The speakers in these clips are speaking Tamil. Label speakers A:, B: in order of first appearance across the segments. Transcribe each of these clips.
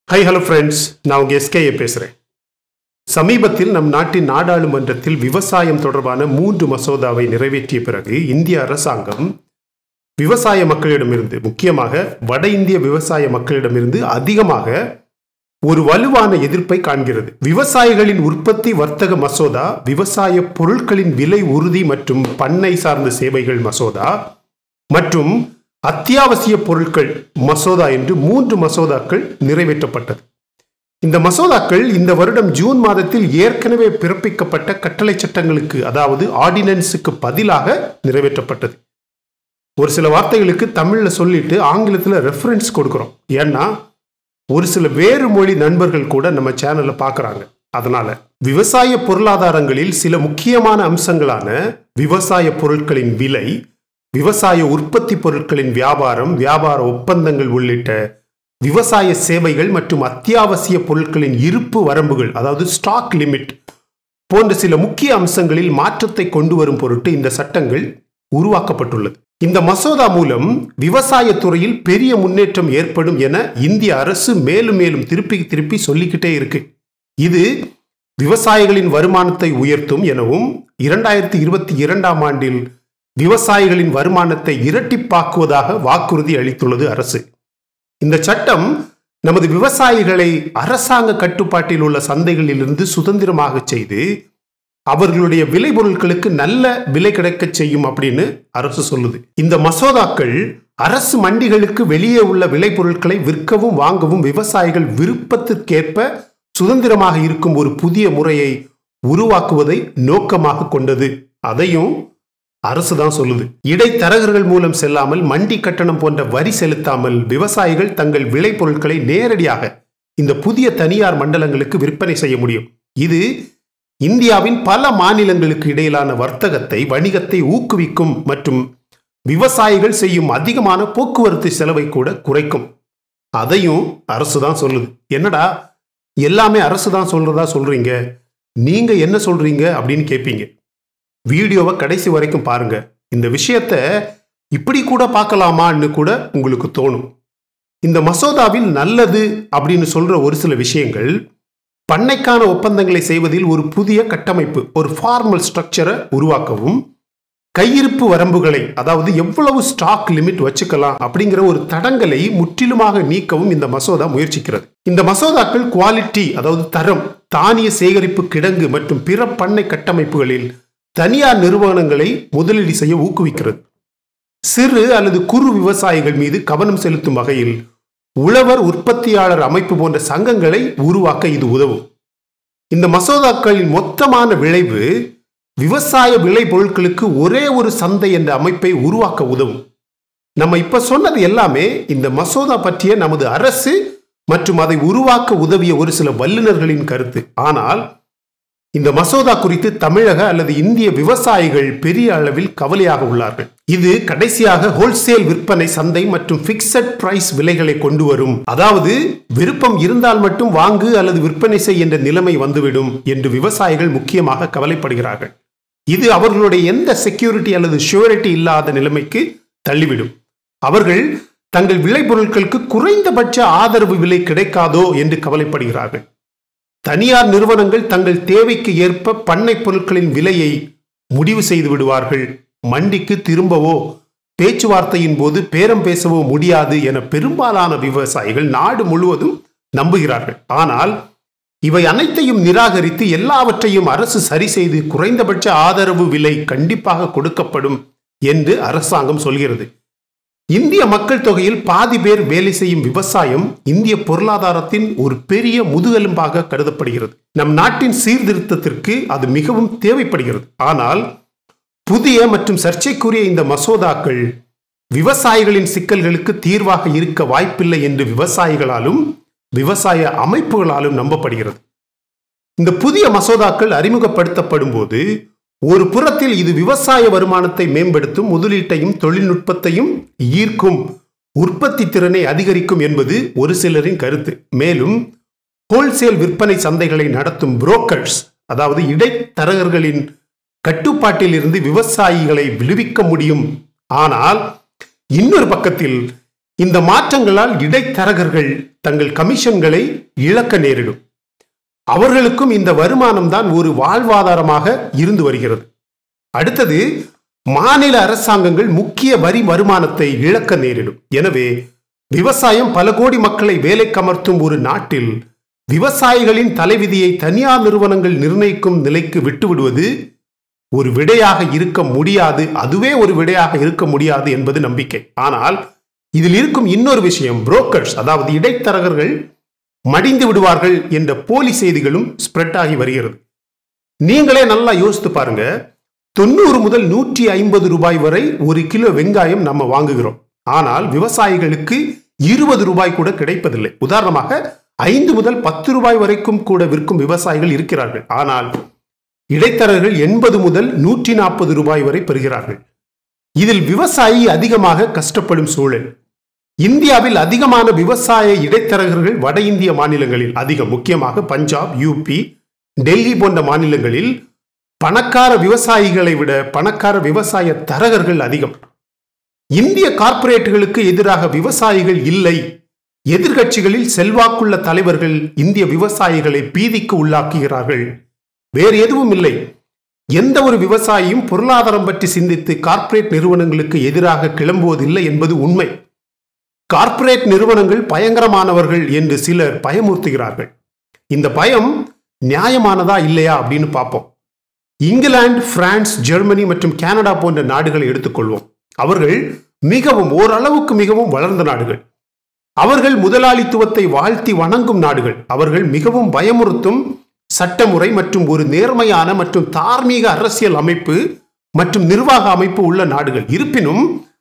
A: ஹை ஹலோ ஃப்ரெண்ட்ஸ் நான் உங்கள் எஸ்கேஏ பேசுகிறேன் சமீபத்தில் நம் நாட்டின் நாடாளுமன்றத்தில் விவசாயம் தொடர்பான மூன்று மசோதாவை நிறைவேற்றிய பிறகு இந்திய அரசாங்கம் விவசாய மக்களிடமிருந்து முக்கியமாக வட இந்திய விவசாய மக்களிடமிருந்து அதிகமாக ஒரு வலுவான எதிர்ப்பை காண்கிறது விவசாயிகளின் உற்பத்தி வர்த்தக மசோதா விவசாய பொருட்களின் விலை உறுதி மற்றும் பண்ணை சார்ந்த சேவைகள் மசோதா மற்றும் அத்தியாவசிய பொருட்கள் மசோதா என்று மூன்று மசோதாக்கள் நிறைவேற்றப்பட்டது இந்த மசோதாக்கள் இந்த வருடம் ஜூன் மாதத்தில் ஏற்கனவே பிறப்பிக்கப்பட்ட கட்டளை சட்டங்களுக்கு அதாவது ஆர்டினன்ஸுக்கு பதிலாக நிறைவேற்றப்பட்டது ஒரு சில வார்த்தைகளுக்கு தமிழ்ல சொல்லிட்டு ஆங்கிலத்தில் ரெஃபரன்ஸ் கொடுக்குறோம் ஏன்னா ஒரு சில வேறு மொழி நண்பர்கள் கூட நம்ம சேனல்ல பார்க்குறாங்க அதனால விவசாய பொருளாதாரங்களில் சில முக்கியமான அம்சங்களான விவசாய பொருட்களின் விலை விவசாய உற்பத்தி பொருட்களின் வியாபாரம் வியாபார ஒப்பந்தங்கள் உள்ளிட்ட விவசாய சேவைகள் மற்றும் அத்தியாவசிய பொருட்களின் இருப்பு வரம்புகள் அதாவது ஸ்டாக் லிமிட் போன்ற சில முக்கிய அம்சங்களில் மாற்றத்தை கொண்டு வரும் பொருட்டு இந்த சட்டங்கள் உருவாக்கப்பட்டுள்ளது இந்த மசோதா மூலம் விவசாய துறையில் பெரிய முன்னேற்றம் ஏற்படும் என இந்திய அரசு மேலும் மேலும் திருப்பி திருப்பி சொல்லிக்கிட்டே இருக்கு இது விவசாயிகளின் வருமானத்தை உயர்த்தும் எனவும் இரண்டாயிரத்தி இருபத்தி இரண்டாம் ஆண்டில் விவசாயிகளின் வருமானத்தை இரட்டிப்பாக்குவதாக வாக்குறுதி அளித்துள்ளது அரசு இந்த சட்டம் நமது விவசாயிகளை அரசாங்க கட்டுப்பாட்டில் உள்ள சந்தைகளிலிருந்து சுதந்திரமாக செய்து அவர்களுடைய விளைபொருட்களுக்கு நல்ல விலை கிடைக்கச் செய்யும் அப்படின்னு அரசு சொல்லுது இந்த மசோதாக்கள் அரசு மண்டிகளுக்கு வெளியே உள்ள விளைபொருட்களை விற்கவும் வாங்கவும் விவசாயிகள் விருப்பத்திற்கேற்ப சுதந்திரமாக இருக்கும் ஒரு புதிய முறையை உருவாக்குவதை நோக்கமாக கொண்டது அதையும் அரசு தான் சொல்லுது இடைத்தரகர்கள் மூலம் செல்லாமல் மண்டி கட்டணம் போன்ற வரி செலுத்தாமல் விவசாயிகள் தங்கள் விளைபொருட்களை நேரடியாக இந்த புதிய தனியார் மண்டலங்களுக்கு விற்பனை செய்ய முடியும் இது இந்தியாவின் பல மாநிலங்களுக்கு இடையிலான வர்த்தகத்தை வணிகத்தை ஊக்குவிக்கும் மற்றும் விவசாயிகள் செய்யும் அதிகமான போக்குவரத்து செலவை கூட குறைக்கும் அதையும் அரசு தான் சொல்லுது என்னடா எல்லாமே அரசு தான் சொல்றதா சொல்றீங்க நீங்க என்ன சொல்றீங்க அப்படின்னு கேட்பீங்க வீடியோவை கடைசி வரைக்கும் பாருங்க இந்த விஷயத்த இப்படி கூட பார்க்கலாமான்னு கூட உங்களுக்கு தோணும் இந்த மசோதாவில் நல்லது அப்படின்னு சொல்ற ஒரு சில விஷயங்கள் பண்ணைக்கான ஒப்பந்தங்களை செய்வதில் ஒரு புதிய கட்டமைப்பு ஒரு ஃபார்மல் ஸ்ட்ரக்சரை உருவாக்கவும் கையிருப்பு வரம்புகளை அதாவது எவ்வளவு ஸ்டாக் லிமிட் வச்சுக்கலாம் அப்படிங்கிற ஒரு தடங்களை முற்றிலுமாக நீக்கவும் இந்த மசோதா முயற்சிக்கிறது இந்த மசோதாக்கள் குவாலிட்டி அதாவது தரம் தானிய சேகரிப்பு கிடங்கு மற்றும் பிற பண்ணை கட்டமைப்புகளில் தனியார் நிறுவனங்களை முதலீடு செய்ய ஊக்குவிக்கிறது சிறு அல்லது குறு விவசாயிகள் மீது கவனம் செலுத்தும் வகையில் உழவர் உற்பத்தியாளர் அமைப்பு போன்ற சங்கங்களை உருவாக்க இது உதவும் இந்த மசோதாக்களின் மொத்தமான விளைவு விவசாய விளை பொருட்களுக்கு ஒரே ஒரு சந்தை என்ற அமைப்பை உருவாக்க உதவும் நம்ம இப்ப சொன்னது எல்லாமே இந்த மசோதா பற்றிய நமது அரசு மற்றும் அதை உருவாக்க உதவிய ஒரு சில வல்லுநர்களின் கருத்து ஆனால் இந்த மசோதா குறித்து தமிழக அல்லது இந்திய விவசாயிகள் பெரிய அளவில் கவலையாக உள்ளார்கள் இது கடைசியாக ஹோல்சேல் விற்பனை சந்தை மற்றும் பிக்சட் பிரைஸ் விலைகளை கொண்டு வரும் அதாவது விருப்பம் இருந்தால் மட்டும் வாங்கு அல்லது விற்பனை செய் என்ற நிலைமை வந்துவிடும் என்று விவசாயிகள் முக்கியமாக கவலைப்படுகிறார்கள் இது அவர்களுடைய எந்த செக்யூரிட்டி அல்லது ஷூரிட்டி இல்லாத நிலைமைக்கு தள்ளிவிடும் அவர்கள் தங்கள் விளைபொருட்களுக்கு குறைந்தபட்ச ஆதரவு விலை கிடைக்காதோ என்று கவலைப்படுகிறார்கள் தனியார் நிறுவனங்கள் தங்கள் தேவைக்கு ஏற்ப பண்ணை பொருட்களின் விலையை முடிவு செய்து விடுவார்கள் மண்டிக்கு திரும்பவோ பேச்சுவார்த்தையின் போது பேரம் பேசவோ முடியாது என பெரும்பாலான விவசாயிகள் நாடு முழுவதும் நம்புகிறார்கள் ஆனால் இவை அனைத்தையும் நிராகரித்து எல்லாவற்றையும் அரசு சரி செய்து குறைந்தபட்ச ஆதரவு விலை கண்டிப்பாக கொடுக்கப்படும் என்று அரசாங்கம் சொல்கிறது இந்திய மக்கள் தொகையில் பாதி பேர் வேலை செய்யும் விவசாயம் இந்திய பொருளாதாரத்தின் ஒரு பெரிய முதுகெலும்பாக கருதப்படுகிறது நம் நாட்டின் சீர்திருத்தத்திற்கு அது மிகவும் தேவைப்படுகிறது ஆனால் புதிய மற்றும் சர்ச்சைக்குரிய இந்த மசோதாக்கள் விவசாயிகளின் சிக்கல்களுக்கு தீர்வாக இருக்க வாய்ப்பில்லை என்று விவசாயிகளாலும் விவசாய அமைப்புகளாலும் நம்பப்படுகிறது இந்த புதிய மசோதாக்கள் அறிமுகப்படுத்தப்படும் போது ஒரு புறத்தில் இது விவசாய வருமானத்தை மேம்படுத்தும் முதலீட்டையும் தொழில்நுட்பத்தையும் ஈர்க்கும் உற்பத்தி திறனை அதிகரிக்கும் என்பது ஒரு சிலரின் கருத்து மேலும் ஹோல்சேல் விற்பனை சந்தைகளை நடத்தும் புரோக்கர்ஸ் அதாவது இடைத்தரகர்களின் கட்டுப்பாட்டில் இருந்து விவசாயிகளை விடுவிக்க முடியும் ஆனால் இன்னொரு பக்கத்தில் இந்த மாற்றங்களால் இடைத்தரகர்கள் தங்கள் கமிஷன்களை இழக்க நேரிடும் அவர்களுக்கும் இந்த வருமானம் தான் ஒரு வாழ்வாதாரமாக இருந்து வருகிறது அடுத்தது மாநில அரசாங்கங்கள் முக்கிய வரி வருமானத்தை இழக்க நேரிடும் எனவே விவசாயம் பல கோடி மக்களை வேலைக்கமர்த்தும் ஒரு நாட்டில் விவசாயிகளின் தலைவிதியை தனியார் நிறுவனங்கள் நிர்ணயிக்கும் நிலைக்கு விட்டுவிடுவது ஒரு விடையாக இருக்க முடியாது அதுவே ஒரு விடையாக இருக்க முடியாது என்பது நம்பிக்கை ஆனால் இதில் இருக்கும் இன்னொரு விஷயம் புரோக்கர்ஸ் அதாவது இடைத்தரகர்கள் மடிந்து விடுவார்கள் என்ற போலி செய்திகளும் ஸ்ப்ரெட் ஆகி வருகிறது நீங்களே நல்லா யோசித்து பாருங்க தொண்ணூறு முதல் நூற்றி ஐம்பது ரூபாய் வரை ஒரு கிலோ வெங்காயம் நம்ம வாங்குகிறோம் ஆனால் விவசாயிகளுக்கு இருபது ரூபாய் கூட கிடைப்பதில்லை உதாரணமாக ஐந்து முதல் பத்து ரூபாய் வரைக்கும் கூட விற்கும் விவசாயிகள் இருக்கிறார்கள் ஆனால் இடைத்தரகர்கள் எண்பது முதல் நூற்றி நாற்பது ரூபாய் வரை பெறுகிறார்கள் இதில் விவசாயி அதிகமாக கஷ்டப்படும் சூழல் இந்தியாவில் அதிகமான விவசாய இடைத்தரகர்கள் வட இந்திய மாநிலங்களில் அதிகம் முக்கியமாக பஞ்சாப் யூபி டெல்லி போன்ற மாநிலங்களில் பணக்கார விவசாயிகளை விட பணக்கார விவசாய தரகர்கள் அதிகம் இந்திய கார்ப்பரேட்டுகளுக்கு எதிராக விவசாயிகள் இல்லை எதிர்கட்சிகளில் செல்வாக்குள்ள தலைவர்கள் இந்திய விவசாயிகளை பீதிக்கு உள்ளாக்குகிறார்கள் வேறு எதுவும் இல்லை எந்த ஒரு விவசாயியும் பொருளாதாரம் பற்றி சிந்தித்து கார்ப்பரேட் நிறுவனங்களுக்கு எதிராக கிளம்புவதில்லை என்பது உண்மை கார்ப்பரேட் நிறுவனங்கள் பயங்கரமானவர்கள் என்று சிலர் பயமுறுத்துகிறார்கள் இந்த பயம் நியாயமானதா இல்லையா அப்படின்னு பார்ப்போம் இங்கிலாந்து பிரான்ஸ் ஜெர்மனி மற்றும் கனடா போன்ற நாடுகளை எடுத்துக்கொள்வோம் அவர்கள் மிகவும் ஓரளவுக்கு மிகவும் வளர்ந்த நாடுகள் அவர்கள் முதலாளித்துவத்தை வாழ்த்தி வணங்கும் நாடுகள் அவர்கள் மிகவும் பயமுறுத்தும் சட்டமுறை மற்றும் ஒரு நேர்மையான மற்றும் தார்மீக அரசியல் அமைப்பு மற்றும் நிர்வாக அமைப்பு உள்ள நாடுகள் இருப்பினும்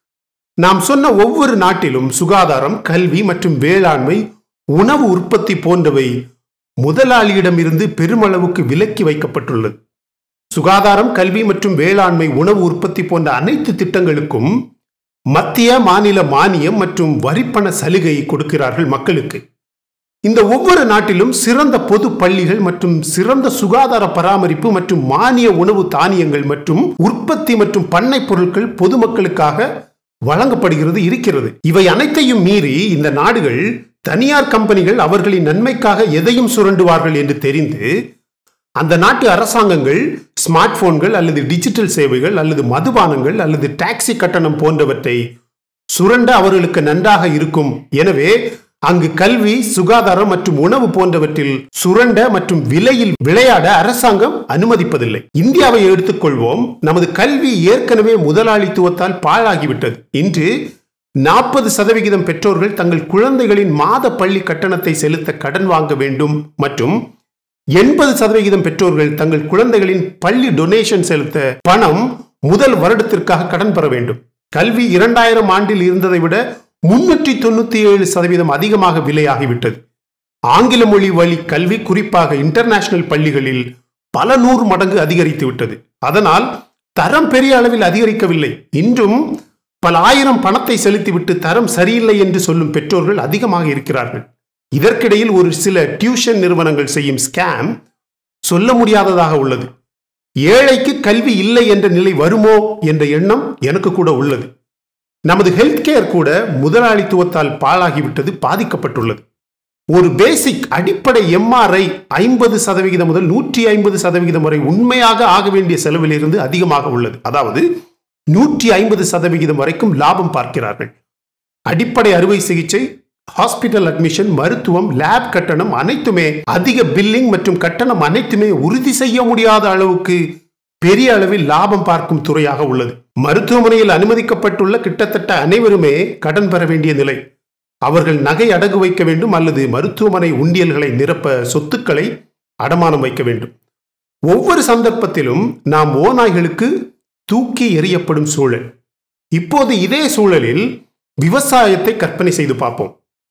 A: நாம் சொன்ன ஒவ்வொரு நாட்டிலும் சுகாதாரம் கல்வி மற்றும் வேளாண்மை உணவு உற்பத்தி போன்றவை முதலாளியிடமிருந்து பெருமளவுக்கு விலக்கி வைக்கப்பட்டுள்ளது சுகாதாரம் கல்வி மற்றும் வேளாண்மை உணவு உற்பத்தி போன்ற அனைத்து திட்டங்களுக்கும் மத்திய மாநில மானியம் மற்றும் வரிப்பண சலுகை கொடுக்கிறார்கள் மக்களுக்கு இந்த ஒவ்வொரு நாட்டிலும் சிறந்த பொது பள்ளிகள் மற்றும் சிறந்த சுகாதார பராமரிப்பு மற்றும் மானிய உணவு தானியங்கள் மற்றும் உற்பத்தி மற்றும் பண்ணை பொருட்கள் பொதுமக்களுக்காக வழங்கப்படுகிறது இருக்கிறது இவை அனைத்தையும் மீறி இந்த நாடுகள் தனியார் கம்பெனிகள் அவர்களின் நன்மைக்காக எதையும் சுரண்டுவார்கள் என்று தெரிந்து அந்த நாட்டு அரசாங்கங்கள் ஸ்மார்ட் போன்கள் அல்லது டிஜிட்டல் சேவைகள் அல்லது மதுபானங்கள் அல்லது டாக்ஸி கட்டணம் போன்றவற்றை சுரண்ட அவர்களுக்கு நன்றாக இருக்கும் எனவே அங்கு கல்வி சுகாதாரம் மற்றும் உணவு போன்றவற்றில் சுரண்ட மற்றும் விலையில் விளையாட அரசாங்கம் அனுமதிப்பதில்லை இந்தியாவை எடுத்துக்கொள்வோம் நமது கல்வி ஏற்கனவே முதலாளித்துவத்தால் பாழாகிவிட்டது இன்று நாற்பது சதவிகிதம் பெற்றோர்கள் தங்கள் குழந்தைகளின் மாத பள்ளி கட்டணத்தை செலுத்த கடன் வாங்க வேண்டும் மற்றும் எண்பது சதவிகிதம் பெற்றோர்கள் தங்கள் குழந்தைகளின் பள்ளி டொனேஷன் செலுத்த பணம் முதல் வருடத்திற்காக கடன் பெற வேண்டும் கல்வி இரண்டாயிரம் ஆண்டில் இருந்ததை விட முன்னூற்றி தொண்ணூத்தி ஏழு சதவீதம் அதிகமாக விலையாகிவிட்டது ஆங்கில மொழி வழி கல்வி குறிப்பாக இன்டர்நேஷனல் பள்ளிகளில் பல நூறு மடங்கு அதிகரித்து விட்டது அதனால் தரம் பெரிய அளவில் அதிகரிக்கவில்லை இன்றும் பல ஆயிரம் பணத்தை செலுத்திவிட்டு தரம் சரியில்லை என்று சொல்லும் பெற்றோர்கள் அதிகமாக இருக்கிறார்கள் இதற்கிடையில் ஒரு சில டியூஷன் நிறுவனங்கள் செய்யும் ஸ்கேம் சொல்ல முடியாததாக உள்ளது ஏழைக்கு கல்வி இல்லை என்ற நிலை வருமோ என்ற எண்ணம் எனக்கு கூட உள்ளது நமது ஹெல்த் கேர் கூட முதலாளித்துவத்தால் பாழாகிவிட்டது பாதிக்கப்பட்டுள்ளது ஒரு பேசிக் அடிப்படை எம்ஆர்ஐ ஐம்பது சதவிகிதம் முதல் நூற்றி ஐம்பது சதவிகிதம் வரை உண்மையாக ஆக வேண்டிய செலவிலிருந்து அதிகமாக உள்ளது அதாவது நூற்றி ஐம்பது சதவிகிதம் வரைக்கும் லாபம் பார்க்கிறார்கள் அடிப்படை அறுவை சிகிச்சை ஹாஸ்பிட்டல் அட்மிஷன் மருத்துவம் லேப் கட்டணம் அனைத்துமே அதிக பில்லிங் மற்றும் கட்டணம் அனைத்துமே உறுதி செய்ய முடியாத அளவுக்கு பெரிய அளவில் லாபம் பார்க்கும் துறையாக உள்ளது மருத்துவமனையில் அனுமதிக்கப்பட்டுள்ள கிட்டத்தட்ட அனைவருமே கடன் பெற வேண்டிய நிலை அவர்கள் நகை அடகு வைக்க வேண்டும் அல்லது மருத்துவமனை உண்டியல்களை நிரப்ப சொத்துக்களை அடமானம் வைக்க வேண்டும் ஒவ்வொரு சந்தர்ப்பத்திலும் நாம் ஓநாய்களுக்கு தூக்கி எறியப்படும் சூழல் இப்போது இதே சூழலில் விவசாயத்தை கற்பனை செய்து பார்ப்போம்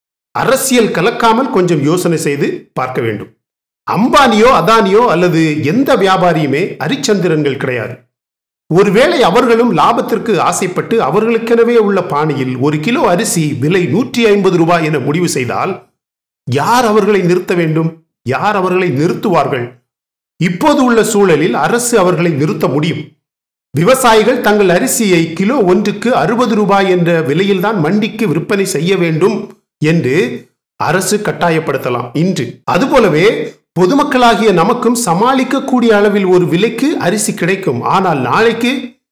A: அரசியல் கலக்காமல் கொஞ்சம் யோசனை செய்து பார்க்க வேண்டும் அம்பானியோ அதானியோ அல்லது எந்த வியாபாரியுமே அரிச்சந்திரன்கள் கிடையாது ஒருவேளை அவர்களும் லாபத்திற்கு ஆசைப்பட்டு அவர்களுக்கெனவே உள்ள பாணியில் ஒரு கிலோ அரிசி விலை நூற்றி ஐம்பது ரூபாய் என முடிவு செய்தால் யார் அவர்களை நிறுத்த வேண்டும் யார் அவர்களை நிறுத்துவார்கள் இப்போது உள்ள சூழலில் அரசு அவர்களை நிறுத்த முடியும் விவசாயிகள் தங்கள் அரிசியை கிலோ ஒன்றுக்கு அறுபது ரூபாய் என்ற விலையில்தான் மண்டிக்கு விற்பனை செய்ய வேண்டும் என்று அரசு கட்டாயப்படுத்தலாம் இன்று அதுபோலவே பொதுமக்களாகிய நமக்கும் சமாளிக்கக்கூடிய அளவில் ஒரு விலைக்கு அரிசி கிடைக்கும் ஆனால் நாளைக்கு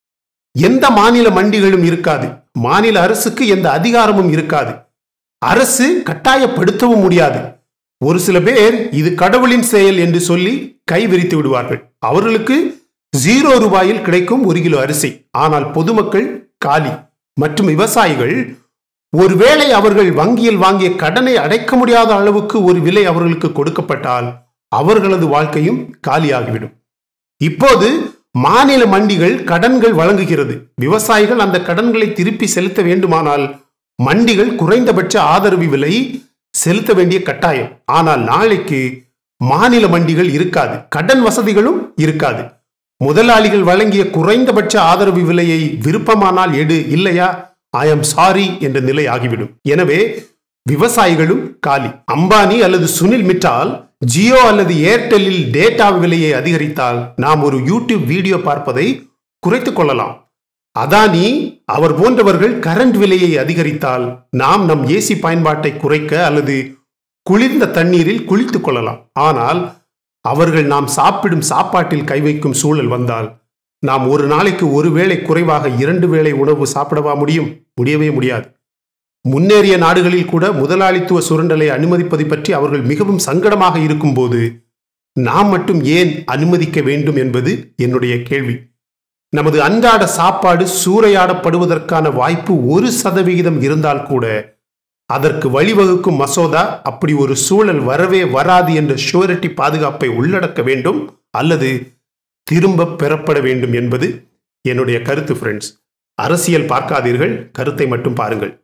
A: எந்த மாநில மண்டிகளும் இருக்காது மாநில அரசுக்கு எந்த அதிகாரமும் இருக்காது அரசு கட்டாயப்படுத்தவும் முடியாது ஒரு சில பேர் இது கடவுளின் செயல் என்று சொல்லி கை விரித்து விடுவார்கள் அவர்களுக்கு ஜீரோ ரூபாயில் கிடைக்கும் ஒரு கிலோ அரிசி ஆனால் பொதுமக்கள் காலி மற்றும் விவசாயிகள் ஒருவேளை அவர்கள் வங்கியில் வாங்கிய கடனை அடைக்க முடியாத அளவுக்கு ஒரு விலை அவர்களுக்கு கொடுக்கப்பட்டால் அவர்களது வாழ்க்கையும் காலியாகிவிடும் இப்போது மாநில மண்டிகள் கடன்கள் வழங்குகிறது விவசாயிகள் அந்த கடன்களை திருப்பி செலுத்த வேண்டுமானால் மண்டிகள் குறைந்தபட்ச ஆதரவு விலை செலுத்த வேண்டிய கட்டாயம் ஆனால் நாளைக்கு மாநில மண்டிகள் இருக்காது கடன் வசதிகளும் இருக்காது முதலாளிகள் வழங்கிய குறைந்தபட்ச ஆதரவு விலையை விருப்பமானால் எடு இல்லையா ஐ எம் சாரி என்ற நிலை ஆகிவிடும் எனவே விவசாயிகளும் காலி அம்பானி அல்லது சுனில் மிட்டால் ஜியோ அல்லது ஏர்டெல்லில் டேட்டா விலையை அதிகரித்தால் நாம் ஒரு யூடியூப் வீடியோ பார்ப்பதை குறைத்துக் கொள்ளலாம் அதானி அவர் போன்றவர்கள் கரண்ட் விலையை அதிகரித்தால் நாம் நம் ஏசி பயன்பாட்டை குறைக்க அல்லது குளிர்ந்த தண்ணீரில் குளித்துக் கொள்ளலாம் ஆனால் அவர்கள் நாம் சாப்பிடும் சாப்பாட்டில் கை வைக்கும் சூழல் வந்தால் நாம் ஒரு நாளைக்கு ஒரு வேளை குறைவாக இரண்டு வேளை உணவு சாப்பிடவா முடியும் முடியவே முடியாது முன்னேறிய நாடுகளில் கூட முதலாளித்துவ சுரண்டலை அனுமதிப்பதை பற்றி அவர்கள் மிகவும் சங்கடமாக இருக்கும்போது நாம் மட்டும் ஏன் அனுமதிக்க வேண்டும் என்பது என்னுடைய கேள்வி நமது அன்றாட சாப்பாடு சூறையாடப்படுவதற்கான வாய்ப்பு ஒரு சதவிகிதம் இருந்தால் கூட அதற்கு வழிவகுக்கும் மசோதா அப்படி ஒரு சூழல் வரவே வராது என்ற ஷூரிட்டி பாதுகாப்பை உள்ளடக்க வேண்டும் அல்லது திரும்ப பெறப்பட வேண்டும் என்பது என்னுடைய கருத்து ஃப்ரெண்ட்ஸ் அரசியல் பார்க்காதீர்கள் கருத்தை மட்டும் பாருங்கள்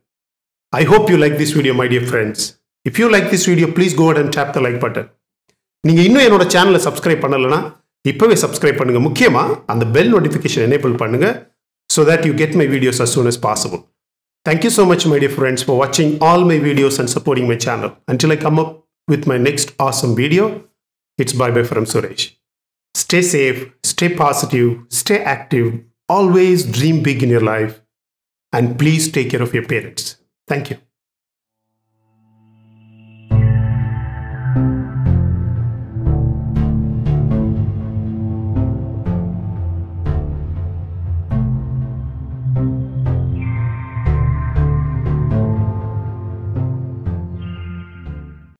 A: I hope you like this video, my dear friends. If you like this video, please go ahead and tap the like button. நீங்க இன்னும் என்னோட சேனலை சப்ஸ்கிரைப் பண்ணலைன்னா இப்பவே சப்ஸ்கிரைப் பண்ணுங்க முக்கியமா அந்த பெல் நோட்டிஃபிகேஷன் எனேபிள் பண்ணுங்க so that you get my videos as soon as possible. Thank you so much, my dear friends, for watching all my videos and supporting my channel. Until I come up with my next awesome video, it's bye bye from Suresh. Stay safe, stay positive, stay active, always dream big in your life, and please take care of your parents. Thank you.